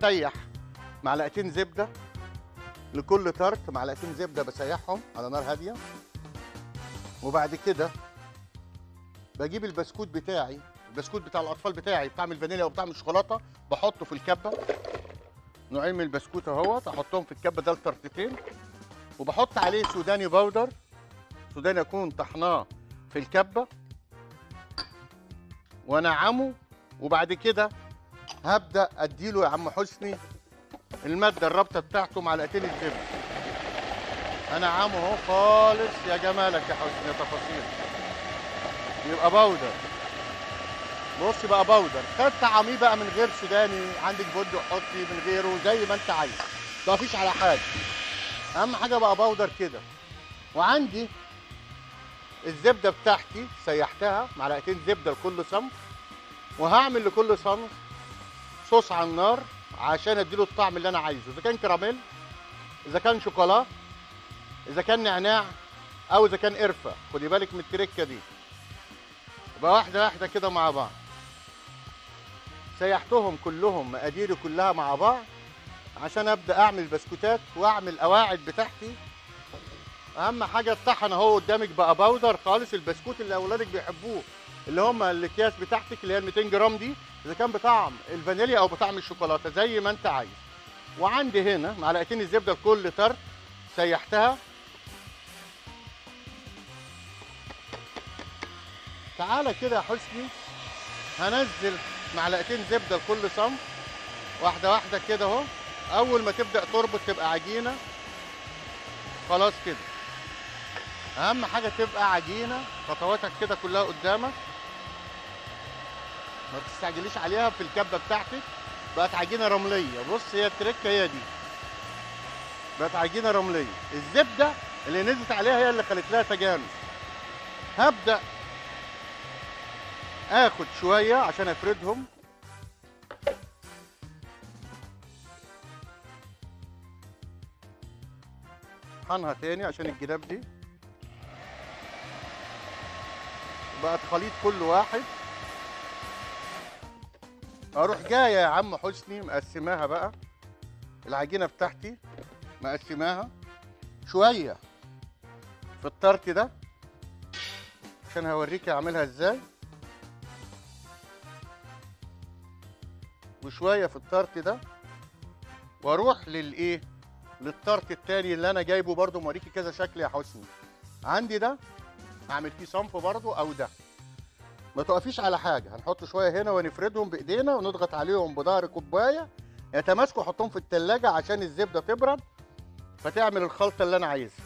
بسيح معلقتين زبده لكل طرت معلقتين زبده بسيحهم على نار هاديه وبعد كده بجيب البسكوت بتاعي البسكوت بتاع الاطفال بتاعي بطعم الفانيليا وبطعم الشوكولاته بحطه في الكبه نوعين من البسكوت اهوت احطهم في الكبه ده لطرتين وبحط عليه سوداني باودر سوداني اكون طحناه في الكبه وانعمه وبعد كده هبدا اديله يا عم حسني الماده الرابطه بتاعته معلقتين الزبده انعمه اهو خالص يا جمالك يا حسني يا تفاصيل يبقى باودر بص بقى باودر خد طعميه بقى من غير سوداني عندك بندق حطي من غيره زي ما انت عايز ما فيش على حاجه اهم حاجه بقى باودر كده وعندي الزبده بتاعتي سيحتها معلقتين زبده لكل صنف وهعمل لكل صنف صوص على النار عشان اديله الطعم اللي انا عايزه اذا كان كراميل اذا كان شوكولا اذا كان نعناع او اذا كان قرفه خدي بالك من التركه دي يبقى واحده واحده كده مع بعض سيحتهم كلهم مقاديري كلها مع بعض عشان ابدا اعمل بسكوتات واعمل قواعد بتاعتي اهم حاجه الطحن اهو قدامك بقى باودر خالص البسكوت اللي اولادك بيحبوه اللي هم الاكياس بتاعتك اللي هي ال 200 جرام دي اذا كان بطعم الفانيليا او بطعم الشوكولاته زي ما انت عايز وعندي هنا معلقتين الزبده لكل طرد سيحتها تعالى كده يا حسني هنزل معلقتين زبده لكل صنف واحده واحده كده اهو اول ما تبدا تربط تبقى عجينه خلاص كده اهم حاجه تبقى عجينه خطواتك كده كلها قدامك ما تستعجليش عليها في الكبه بتاعتك بقت عجينه رمليه بص هي التركه هي دي بقت عجينه رمليه الزبده اللي نزلت عليها هي اللي خلت لها تجانس هبدا اخد شويه عشان افردهم اطحنها تاني عشان الجناب دي بقت خليط كل واحد اروح جايه يا عم حسني مقسماها بقى العجينه بتاعتي مقسماها شويه في الطرت ده عشان هوريكي اعملها ازاي وشويه في الطرت ده واروح للايه للطرت التاني اللي انا جايبه برضو موريكي كذا شكل يا حسني عندي ده هعمل فيه صنف برضو او ده ما تقفيش على حاجه هنحط شويه هنا ونفردهم بايدينا ونضغط عليهم بظهر كوبايه يتماسكوا احطهم في التلاجة عشان الزبده تبرد فتعمل الخلطه اللي انا عايزها